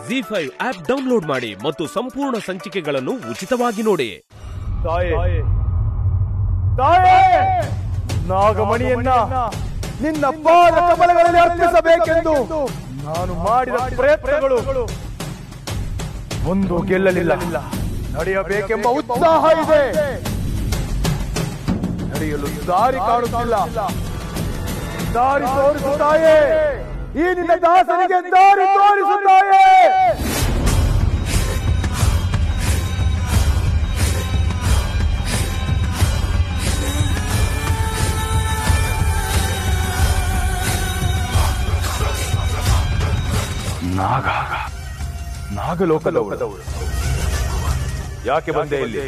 G five app download ಮಾಡಿ ಮತ್ತು ಸಂಪೂರ್ಣ ಸಂಚಿಕೆಗಳನ್ನು ಉಚಿತವಾಗಿ ನೋಡಿ ತಾಯೇ ತಾಯೇ ನಾಗಮಣಿಯನ್ನ ನಿನ್ನ ಪಾದ ಕಮಲಗಳಲ್ಲಿ ಅರ್ಪಿಸಬೇಕೆಂದು ನಾನು ಮಾಡಿದ ಪ್ರಯತ್ನಗಳು ಒಂದು ಗೆಲ್ಲಲಿಲ್ಲ ನಡೆಯಬೇಕೆಂಬ ಉತ್ಸಾಹ ಇದೆ ನಡೆಯಲು ದಾರಿ ಕಾಣುತ್ತಿಲ್ಲ ದಾರಿ ತೋರಿಸುತ್ತಾಯೇ ಈ ನಿನ್ನ ದಾಸನಿಗೆ ದಾರಿ ತೋರಿಸುತ್ತಾಯೇ ನಾಗ ನಾಗಲೋಕದವಳು ಯಾಕೆ ಬಂದೆ ಇಲ್ಲಿ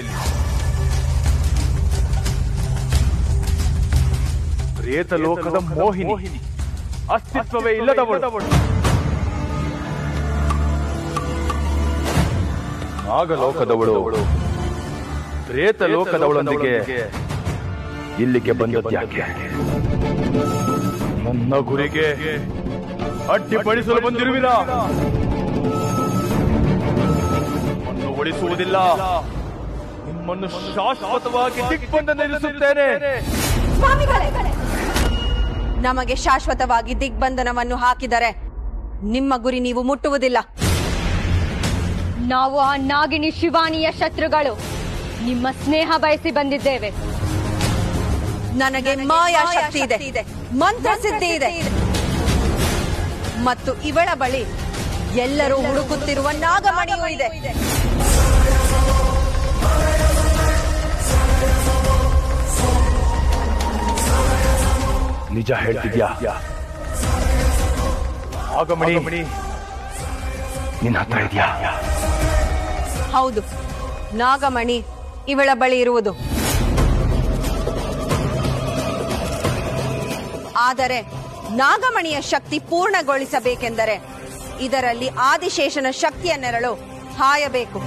ಪ್ರೇತ ಲೋಕದ ಮೋಹಿನಿ ಅಸ್ತಿತ್ವವೇ ಇಲ್ಲದವಳು ನಾಗಲೋಕದವಳು ಪ್ರೇತ ಲೋಕದವಳೊಂದಿಗೆ ಇಲ್ಲಿಗೆ ಬಂದದ್ದು ಯಾಕೆ ನನ್ನ ಗುರಿಗೆ ಅಡ್ಡಿಪಡಿಸಲು ಬಂದಿರುವಿರಾ ನಿಮ್ಮನ್ನು ಉಳಿಸುವುದಿಲ್ಲ ನಿಮ್ಮನ್ನು ಶಾಶ್ವತವಾಗಿ ದಿಗ್ಬಂಧ ನಿಲ್ಲಿಸುತ್ತೇನೆ ಸ್ವಾಮಿಗಳೇ ನಮಗೆ ಶಾಶ್ವತವಾಗಿ ದಿಗ್ಬಂಧನವನ್ನು ಹಾಕಿದರೆ ನಿಮ್ಮ ಗುರಿ ನೀವು ಮುಟ್ಟುವುದಿಲ್ಲ ನಾವು ಆ ನಾಗಿನಿ ಶಿವಾನಿಯ ಶತ್ರುಗಳು ನಿಮ್ಮ ಸ್ನೇಹ ಬಯಸಿ ಬಂದಿದ್ದೇವೆ ನನಗೆ ಮಾಯಾ ಶಕ್ತಿ ಇದೆ ಮಂತ್ರ ಸಿದ್ಧಿ ಇದೆ ಮತ್ತು ಇವಳ ಬಳಿ ಎಲ್ಲರೂ ಹುಡುಕುತ್ತಿರುವ ನಾಗಮಣಿಯೂ ಇದೆ ನಿಜ ಹೇಳ್ತಿದ್ಯಾ ಆಗಮಣಿ ನಿನ್ನ ಹತ್ರ ಇದೆಯಾ ಹೌದು ನಾಗಮಣಿ ಇವಳ ಬಳಿ ಇರುವುದು ಆದರೆ ನಾಗಮಣಿಯ ಶಕ್ತಿ ಪೂರ್ಣಗೊಳಿಸಬೇಕೆಂದರೆ ಇದರಲ್ಲಿ ಆದಿಶೇಷನ ಶಕ್ತಿಯ ನೆರಳು ಹಾಯಬೇಕು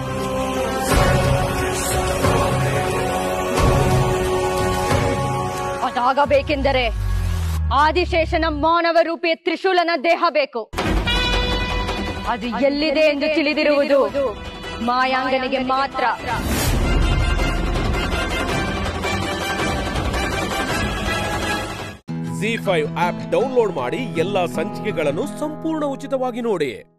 ಅದಾಗಬೇಕೆಂದರೆ ಆದಿಶೇಷನ ಮಾನವ ರೂಪಿಯ ತ್ರಿಶೂಲನ ದೇಹ ಬೇಕು ಅದು ಎಲ್ಲಿದೆ ಎಂದು ತಿಳಿದಿರುವುದು ಮಾಯಾಂಗನಿಗೆ ಮಾತ್ರ ಜಿ ಫೈವ್ ಆಪ್ ಡೌನ್ಲೋಡ್ ಮಾಡಿ ಎಲ್ಲಾ ಸಂಚಿಕೆಗಳನ್ನು ಸಂಪೂರ್ಣ ಉಚಿತವಾಗಿ ನೋಡಿ